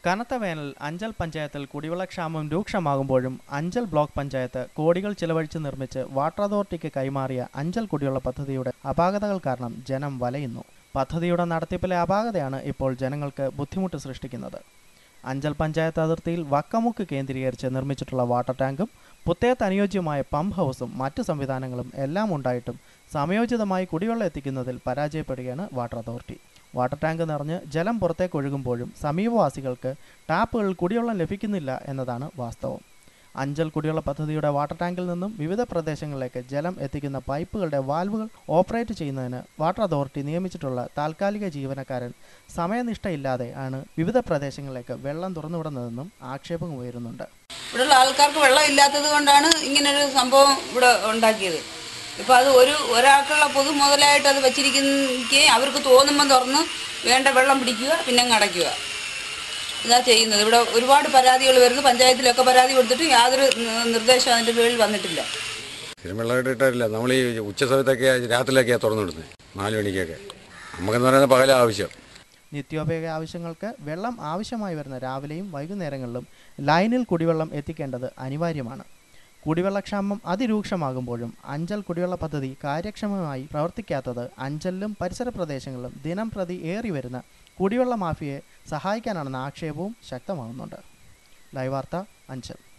കനത്ത വേനൽ അഞ്ചൽ പഞ്ചായത്തിൽ കുടിവെള്ളക്ഷാമം രൂക്ഷമാകുമ്പോഴും അഞ്ചൽ ബ്ലോക്ക് പഞ്ചായത്ത് കോടികൾ ചിലവഴിച്ച് നിർമ്മിച്ച് വാട്ടർ അതോറിറ്റിക്ക് കൈമാറിയ അഞ്ചൽ കുടിവെള്ള പദ്ധതിയുടെ അപാകതകൾ കാരണം ജനം വലയുന്നു പദ്ധതിയുടെ നടത്തിപ്പിലെ അപാകതയാണ് ഇപ്പോൾ ജനങ്ങൾക്ക് ബുദ്ധിമുട്ട് സൃഷ്ടിക്കുന്നത് അഞ്ചൽ പഞ്ചായത്ത് അതിർത്തിയിൽ വക്കമുക്ക് കേന്ദ്രീകരിച്ച് നിർമ്മിച്ചിട്ടുള്ള വാട്ടർ ടാങ്കും പുത്തേത്ത് അനുയോജ്യമായ പമ്പ് ഹൗസും മറ്റ് സംവിധാനങ്ങളും എല്ലാം ഉണ്ടായിട്ടും സമയോചിതമായി കുടിവെള്ളം എത്തിക്കുന്നതിൽ പരാജയപ്പെടുകയാണ് വാട്ടർ അതോറിറ്റി വാട്ടർ ടാങ്ക് നിറഞ്ഞ് ജലം പുറത്തേക്ക് ഒഴുകുമ്പോഴും സമീപവാസികൾക്ക് ടാപ്പുകളിൽ കുടിവെള്ളം ലഭിക്കുന്നില്ല എന്നതാണ് വാസ്തവം അഞ്ചൽ കുടിവെള്ള പദ്ധതിയുടെ വാട്ടർ ടാങ്കിൽ നിന്നും വിവിധ പ്രദേശങ്ങളിലേക്ക് ജലം എത്തിക്കുന്ന പൈപ്പുകളുടെ വാൽവുകൾ ഓപ്പറേറ്റ് ചെയ്യുന്നതിന് വാട്ടർ അതോറിറ്റി നിയമിച്ചിട്ടുള്ള താൽക്കാലിക ജീവനക്കാരൻ സമയനിഷ്ഠയില്ലാതെ ആണ് വിവിധ പ്രദേശങ്ങളിലേക്ക് വെള്ളം തുറന്നുവിടുന്നതെന്നും ആക്ഷേപം ഉയരുന്നുണ്ട് ഇവിടെയുള്ള ആൾക്കാർക്ക് വെള്ളം ഇല്ലാത്തത് കൊണ്ടാണ് ഇങ്ങനൊരു സംഭവം ഇവിടെ ഉണ്ടാക്കിയത് ഇപ്പം അത് ഒരു ഒരാൾക്കുള്ള പൊതു മുതലായിട്ട് അത് വെച്ചിരിക്കുകയും അവർക്ക് തോന്നുമ്പോൾ തുറന്ന് വേണ്ട വെള്ളം പിടിക്കുക പിന്നെ അങ്ങ് അടയ്ക്കുക ഇതാ ചെയ്യുന്നത് ഇവിടെ ഒരുപാട് പരാതികൾ വരുന്നു പഞ്ചായത്തിലൊക്കെ പരാതി കൊടുത്തിട്ട് യാതൊരു നി- നിർദ്ദേശം അതിൻ്റെ പേരിൽ വന്നിട്ടില്ല സ്ഥിരം വെള്ളമായിട്ട് ഇട്ടിട്ടില്ല നമ്മൾ ഈ ഉച്ച സമയത്തൊക്കെ രാത്രിയിലൊക്കെയാണ് തുറന്നു വിടുന്നത് നാല് മണിക്കൊക്കെ നമുക്കെന്ന് പറയുന്നത് പകല ആവശ്യം നിത്യോപയോഗ ആവശ്യങ്ങൾക്ക് വെള്ളം ആവശ്യമായി വരുന്ന രാവിലെയും വൈകുന്നേരങ്ങളിലും ലൈനിൽ കുടിവെള്ളം എത്തിക്കേണ്ടത് അനിവാര്യമാണ് കുടിവെള്ളക്ഷാമം അതിരൂക്ഷമാകുമ്പോഴും അഞ്ചൽ കുടിവെള്ള പദ്ധതി കാര്യക്ഷമമായി പ്രവർത്തിക്കാത്തത് അഞ്ചലിലും പരിസര പ്രദേശങ്ങളിലും ദിനം പ്രതി ഏറി വരുന്ന കുടിവെള്ള മാഫിയയെ സഹായിക്കാനാണെന്ന ആക്ഷേപവും ശക്തമാകുന്നുണ്ട് ലൈവ് വാർത്ത അഞ്ചൽ